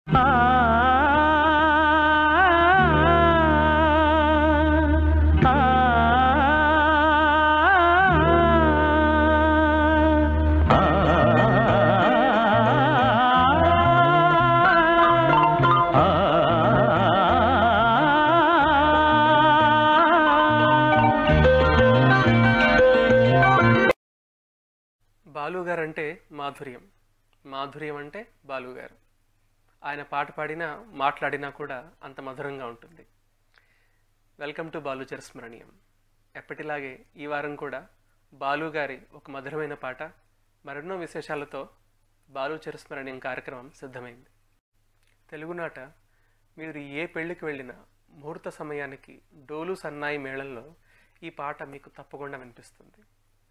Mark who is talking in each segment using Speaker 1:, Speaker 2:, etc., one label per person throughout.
Speaker 1: బాలుగారు అంటే మాధుర్యం మాధుర్యం అంటే బాలుగారు ఆయన పాట పాడినా మాట్లాడినా కూడా అంత మధురంగా ఉంటుంది వెల్కమ్ టు బాలు చిరస్మరణీయం ఎప్పటిలాగే ఈ వారం కూడా బాలు గారి ఒక మధురమైన పాట మరెన్నో విశేషాలతో బాలు చిరస్మరణీయం కార్యక్రమం సిద్ధమైంది తెలుగునాట మీరు ఏ పెళ్లికి వెళ్ళినా ముహూర్త సమయానికి డోలు సన్నాయి మేళంలో ఈ పాట మీకు తప్పకుండా వినిపిస్తుంది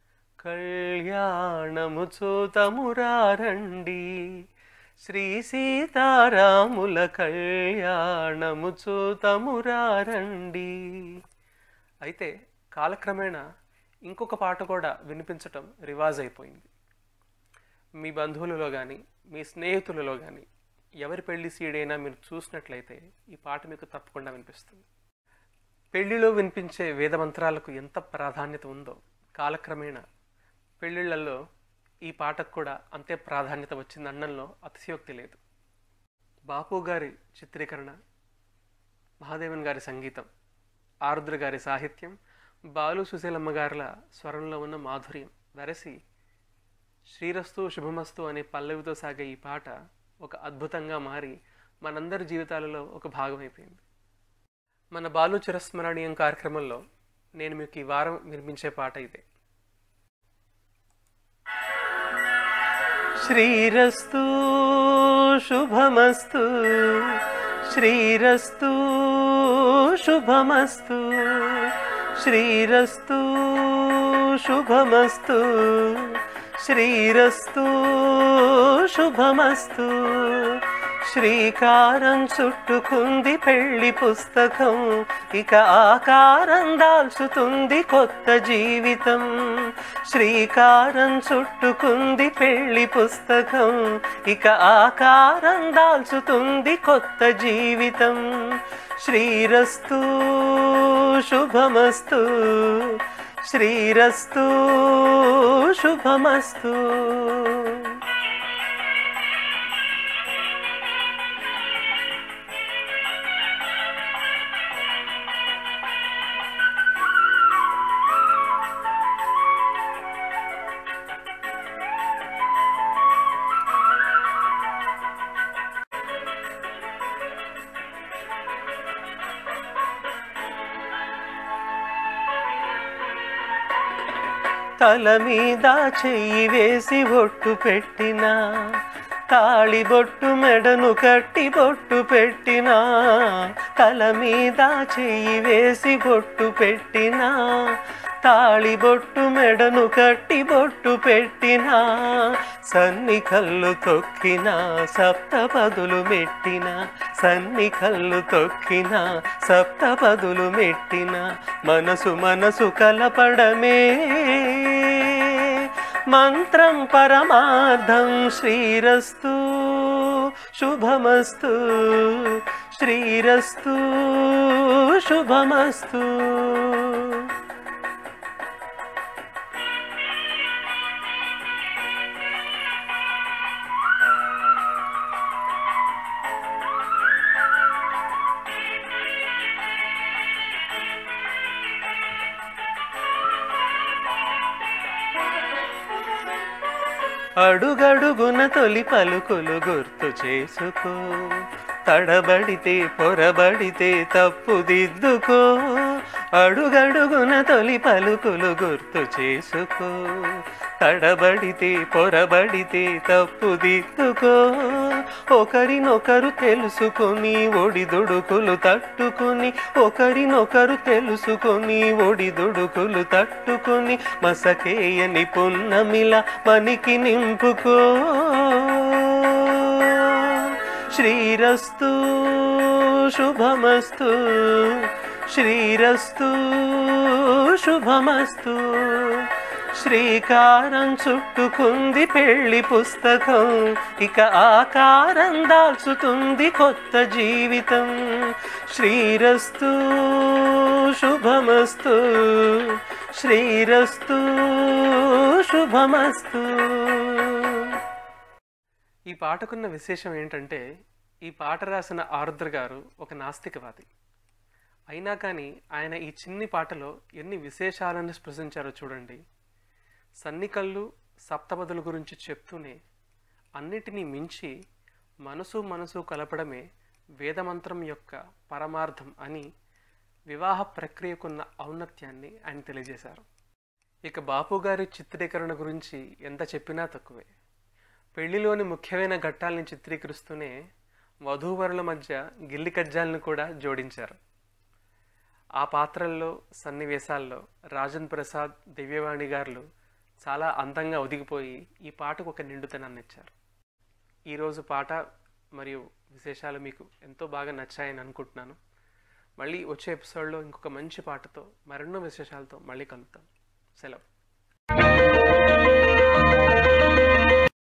Speaker 1: కళ్యాణము చూతమురారండి శ్రీ సీతారాముల కళ్యాణము చూతమురారండి అయితే కాలక్రమేణా ఇంకొక పాట కూడా వినిపించటం రివాజ్ అయిపోయింది మీ బంధువులలో కానీ మీ స్నేహితులలో కానీ ఎవరి పెళ్లి సీడైనా మీరు చూసినట్లయితే ఈ పాట మీకు తప్పకుండా వినిపిస్తుంది పెళ్లిలో వినిపించే వేద మంత్రాలకు ఎంత ప్రాధాన్యత ఉందో కాలక్రమేణా పెళ్ళిళ్ళల్లో ఈ పాటకు కూడా అంతే ప్రాధాన్యత వచ్చింది అనడంలో అతిశయోక్తి లేదు బాపు గారి చిత్రీకరణ మహాదేవన్ గారి సంగీతం ఆరుద్ర గారి సాహిత్యం బాలు సుశీలమ్మ గారుల స్వరంలో ఉన్న మాధుర్యం వెరసి శ్రీరస్తు శుభమస్తు అనే పల్లవితో సాగే ఈ పాట ఒక అద్భుతంగా మారి మనందరి జీవితాలలో ఒక భాగం అయిపోయింది మన బాలు చిరస్మరణీయం కార్యక్రమంలో నేను మీకు ఈ వారం వినిపించే పాట ఇదే శ్రీరస్తు శుభమస్తు శ్రీరస్తు శుభమస్తు శ్రీరస్తు శుభమస్తు శ్రీరస్తు శుభమస్తు శ్రీకారం చుట్టుకుంది పెళ్లి పుస్తకం ఇక ఆకారం దాల్చుతుంది కొత్త జీవితం శ్రీకారం చుట్టుకుంది పెళ్లి పుస్తకం ఇక ఆకారం దాల్చుతుంది కొత్త జీవితం శ్రీరస్తు శుభమస్తు శ్రీరస్తు శుభమస్తు తల మీద చెయ్యి వేసి బొట్టు పెట్టినా తాళి బొట్టు మెడను కట్టి బొట్టు పెట్టినా తల మీద చెయ్యి వేసి బొట్టు పెట్టినా తాళి బొట్టు మెడను కట్టి బొట్టు పెట్టినా సన్ని కళ్ళు తొక్కిన సప్త పదులు మెట్టిన సన్ని కళ్ళు తొక్కిన సప్త పదులు మెట్టిన మనసు మనసు కలపడమే మంత్రం పరమార్థం శ్రీరస్తు శుభమస్తు శ్రీరస్తు శుభమస్తు అడుగడుగున తొలి పలుకులు గుర్తు చేసుకో తడబడితే పొరబడితే తప్పు దిద్దుకో అడుగడుగున తొలి పలుకులు గుర్తు చేసుకో తడబడితే పొరబడితే తప్పు దిద్దుకో ఒకరినొకరు తెలుసుకొని ఒడిదుడుకులు తట్టుకుని ఒకరినొకరు తెలుసుకొని ఒడిదుడుకులు తట్టుకుని మసకేయని పున్నమిల మనికి నింపుకో శ్రీరస్తు శుభమస్తు శ్రీరస్తు శుభమస్తు శ్రీకారం చుట్టుకుంది పెళ్లి పుస్తకం ఇక ఆకారం దాల్చుతుంది కొత్త జీవితం శ్రీరస్తు శుభమస్తు శ్రీరస్తు శుభమస్తు ఈ పాటకున్న విశేషం ఏంటంటే ఈ పాట రాసిన ఆరుద్ర గారు ఒక నాస్తికవాది అయినా కానీ ఆయన ఈ చిన్ని పాటలో ఎన్ని విశేషాలను స్పృశించారో చూడండి సన్నికళ్ళు సప్తపదుల గురించి చెప్తూనే అన్నిటినీ మించి మనసు మనసు కలపడమే వేదమంత్రం యొక్క పరమార్థం అని వివాహ ప్రక్రియకున్న ఔన్నత్యాన్ని ఆయన తెలియజేశారు ఇక బాపు గారి చిత్రీకరణ గురించి ఎంత చెప్పినా తక్కువే పెళ్లిలోని ముఖ్యమైన ఘట్టాలని చిత్రీకరిస్తూనే వధూవరుల మధ్య గిల్లి కజ్జాలను కూడా జోడించారు ఆ పాత్రల్లో సన్నివేశాల్లో రాజన్ ప్రసాద్ దివ్యవాణి గారులు చాలా అందంగా ఒదిగిపోయి ఈ పాటకు ఒక నిండుతనాన్ని ఇచ్చారు ఈరోజు పాట మరియు విశేషాలు మీకు ఎంతో బాగా నచ్చాయని అనుకుంటున్నాను మళ్ళీ వచ్చే ఎపిసోడ్లో ఇంకొక మంచి పాటతో మరెన్నో విశేషాలతో మళ్ళీ కలుద్దాం సెలవు